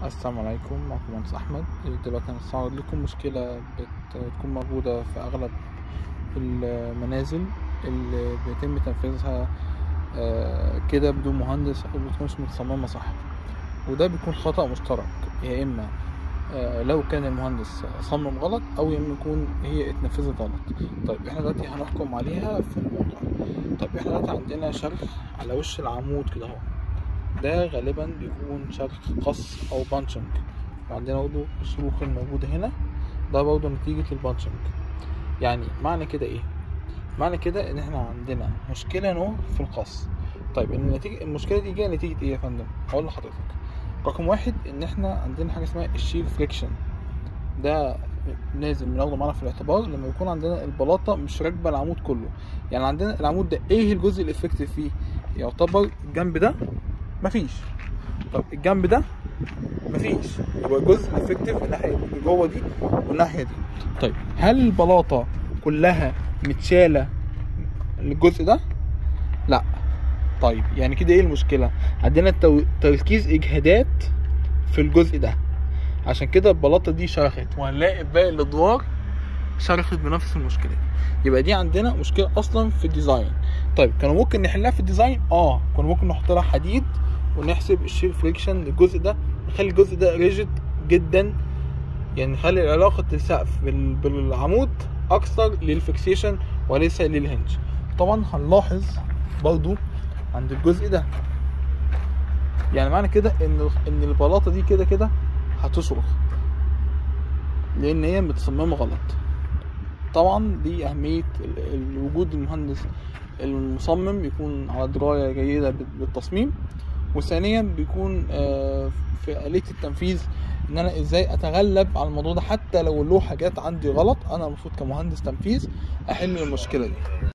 السلام عليكم معكم مهندس احمد دلوقتي هنستعرض لكم مشكله بت- بتكون موجوده في اغلب المنازل اللي بيتم تنفيذها آه، كده بدون مهندس او بتكونش متصممه صح وده بيكون خطأ مشترك يا اما آه، لو كان المهندس صمم غلط او يا اما يكون هي اتنفذت غلط طيب احنا دلوقتي هنحكم عليها في الموضوع طيب احنا دلوقتي عندنا شرخ على وش العمود كده اهو ده غالبا بيكون شرخ قص او بانشنج وعندنا برضه الشروخ الموجودة هنا ده برضه نتيجة البانشنج يعني معنى كده ايه معنى كده ان احنا عندنا مشكلة نوع في القص طيب النتيجة المشكلة دي جاية نتيجة ايه يا فندم هقول لحضرتك رقم واحد ان احنا عندنا حاجة اسمها الشير فريكشن ده لازم بناخده معانا في الاعتبار لما يكون عندنا البلاطه مش راكبه العمود كله يعني عندنا العمود ده ايه الجزء الافكتيف فيه يعتبر الجنب ده مفيش طب الجنب ده مفيش يبقى الجزء الافكتيف الناحيه اللي جوه دي والناحيه دي طيب هل البلاطه كلها متشاله الجزء ده لا طيب يعني كده ايه المشكله عندنا تو- تركيز اجهادات في الجزء ده عشان كده البلاطه دي شرخت وهنلاقي باقي الادوار شرخت بنفس المشكله يبقى دي عندنا مشكله اصلا في الديزاين طيب كانوا ممكن نحلها في الديزاين اه كنا ممكن نحط لها حديد ونحسب الشير فريكشن للجزء ده نخلي الجزء ده ريجيد جدا يعني نخلي علاقة السقف بال- بالعمود أكثر للفيكسيشن وليس للهنج طبعا هنلاحظ برضو عند الجزء ده يعني معنى كده ان ان البلاطه دي كده كده هتصرخ لان هي متصممه غلط طبعا دي اهميه ال- ال- وجود المهندس المصمم يكون على درايه جيده بال- بالتصميم وثانيا بيكون آه، في آلية التنفيذ ان انا ازاي اتغلب على الموضوع ده حتى لو له حاجات عندي غلط انا المفروض كمهندس تنفيذ احل المشكله دي